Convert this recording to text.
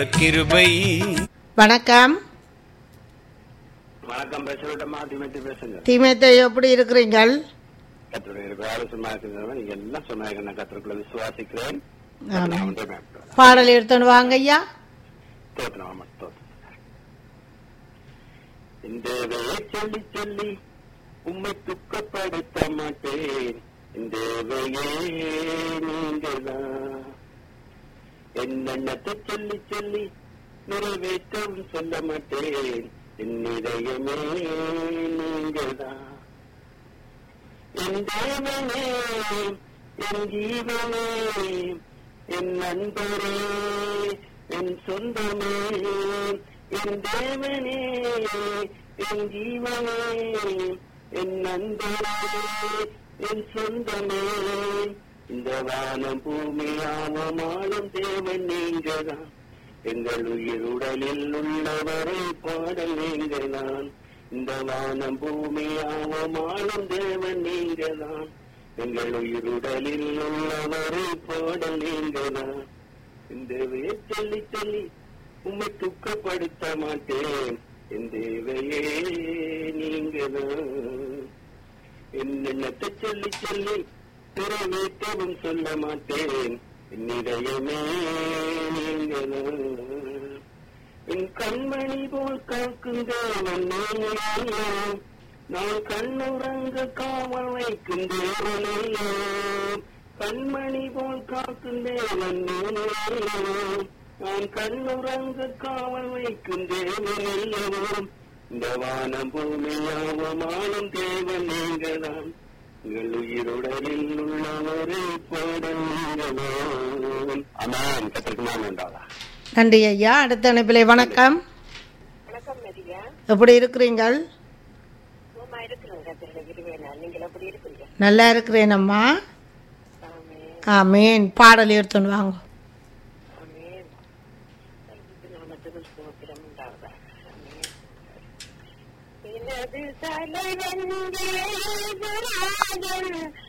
கிருபை வணக்கம் வணக்கம் பேசுறட்டமா திமத்தி பேசுங்க தீமேத்தை எப்படி இருக்கிறீங்கள் கத்தருடைய இருக்கிற ஆலோசனை இருக்கிறது நீங்க எல்லாம் சொன்னாங்க நான் கத்தருக்குள்ள விசுவாசிக்கிறேன் ஆமாம். நான் ஒன்றே மேற்கொள்கிறேன். பாடல் எடுத்துன்னு வாங்க ஐயா தோற்றணும் ஆமா தோற்றம் இந்த வேலை சொல்லி சொல்லி உம்மை துக்கப்படுத்த மாட்டேன் இந்த வேலையே நீங்கள்தான் என்னென்னத்தை சொல்லி சொல்லி நிறைவேற்றவும் சொல்ல மாட்டேன் என் இதயமே நீங்கள்தான் என் தேவனே என் ஜீவனே என் நண்பரே என் சொந்தமே என் தேவனே என் ஜீவனே என் நண்பரே என் சொந்தமே இந்த வானம் பூமியாவமாளும் தேவன் நீங்கதான் எங்கள் உயிர் உடலில் உள்ளவரை பாடல் நீங்கதான் இந்த வானம் பூமியாவமாளும் தேவன் நீங்கதான் எங்கள் உயிர் உடலில் உள்ளவரை பாடல் நீங்கதான் இந்த தேவையை சொல்லி சொல்லி உம்மை துக்கப்படுத்த மாட்டேன் என் தேவையே நீங்கதான் என்னென்னத்தை சொல்லி சொல்லி நிறைவேற்றவும் சொல்ல மாட்டேன் என் இதயமே நீங்கதான் என் கண்மணி போல் காக்கும் தேவன் நீங்களோ நான் கண்ணுறங்க காவல் வைக்கும் தேவனல்லோ கண்மணி போல் காக்கும் தேவன் நீங்களோ நான் கண்ணுறங்க காவல் வைக்கும் தேவனல்லோ இந்த வானம் பூமியாவமானும் தேவன் நீங்கதான் உங்கள் உயிருடலில் உள்ளவரை பாடல் நீங்கதான் அமேன் கத்திற்கு நான் உண்டாதா நன்றி ஐயா அடுத்த அனுப்பிலே வணக்கம் வணக்கம் மதியா எப்படி இருக்கிறீங்கள் சும்மா இருக்கிறேன் கத்திரில இருவேனா நீங்கள் எப்படி இருக்கிறீங்க நல்லா இருக்கிறேன் அம்மா ஆமே ஆமீன் பாடல் எடுத்துன்னு வாங்க ஆமே நாமத்துக்கு சோத்திரம் உண்டாவதா ஆமே எனது தலைவன் தேவராஜன்